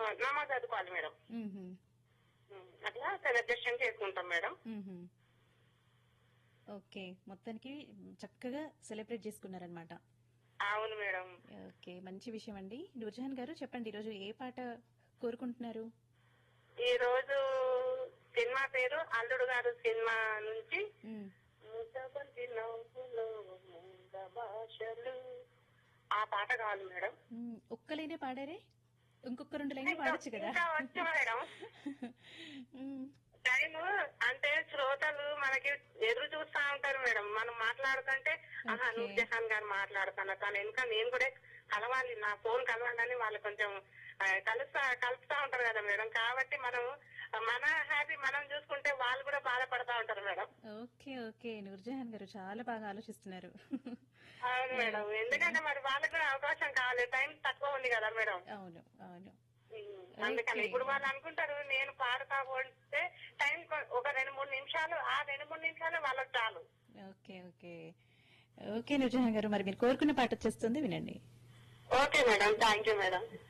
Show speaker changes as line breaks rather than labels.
నమాజ్ చదువుకోవాలి మేడం
మ్హూ.
ఉమ్, అట్లా సెలబ్రేషన్ చేసుకుంటాం మేడం
మ్హూ. ఓకే మొత్తానికి చక్కగా సెలబ్రేట్ చేసుకున్నారనమాట
అవును మేడం
ఓకే మంచి విషయం అండి నూర్జహాన్ గారు చెప్పండి ఈరోజు ఏ పాట కోరుకుంటున్నారు
ఈ రోజు సినిమా పేరు అల్లుడు గారు సినిమా నుంచి
మ్,
ముద్దబంతి నవ్వులో ముంద భాషలు ఆ పాట కావాలి మేడం
మ్, ఒక్కలైనే పాడారే ఇంకొక రెండు లైన్లు
ఇంకా
పాడొచ్చు కదా
ఇంకా వచ్చు మేడం
మ్,
టైం అంటే శ్రోతలు మనకి ఎదురు చూస్తా ఉంటారు మేడం మనం మాట్లాడుతుంటే ఆహా
Okay.
నూర్ జహాన్ గారు మాట్లాడుతున్నా తను ఇంకా నేను కూడా కలవాలి నా ఫోన్ కలవాలని వాళ్ళు కొంచెం ఆ, కలుస్తా కలుపుతా ఉంటారు కదా మేడం కాబట్టి మనం మన హ్యాపీ మనం చూసుకుంటే వాళ్ళు కూడా బాధపడతా ఉంటారు మేడం
ఓకే ఓకే నూర్జహాన్ గారు చాలా బాగా ఆలోచిస్తున్నారు
అవును మేడం ఎందుకంటే మరి వాళ్ళకి కూడా అవకాశం కావాలి టైం తక్కువ ఉంది కదా మేడం
అవును అవును
ఉమ్, అందుకని
Okay.
ఇప్పుడు వాళ్ళు అనుకుంటారు నేను పాడుతా పోతే టైం కొ- ఒక రెండు మూడు నిమిషాలు ఆ రెండు మూడు నిమిషాలు వాళ్ళకి చాలు
ఓకే ఓకే ఓకే నూర్జహాన్ గారు మరి మీరు కోరుకున్న పాట వచ్చేస్తుంది వినండి
okay madam thank you madam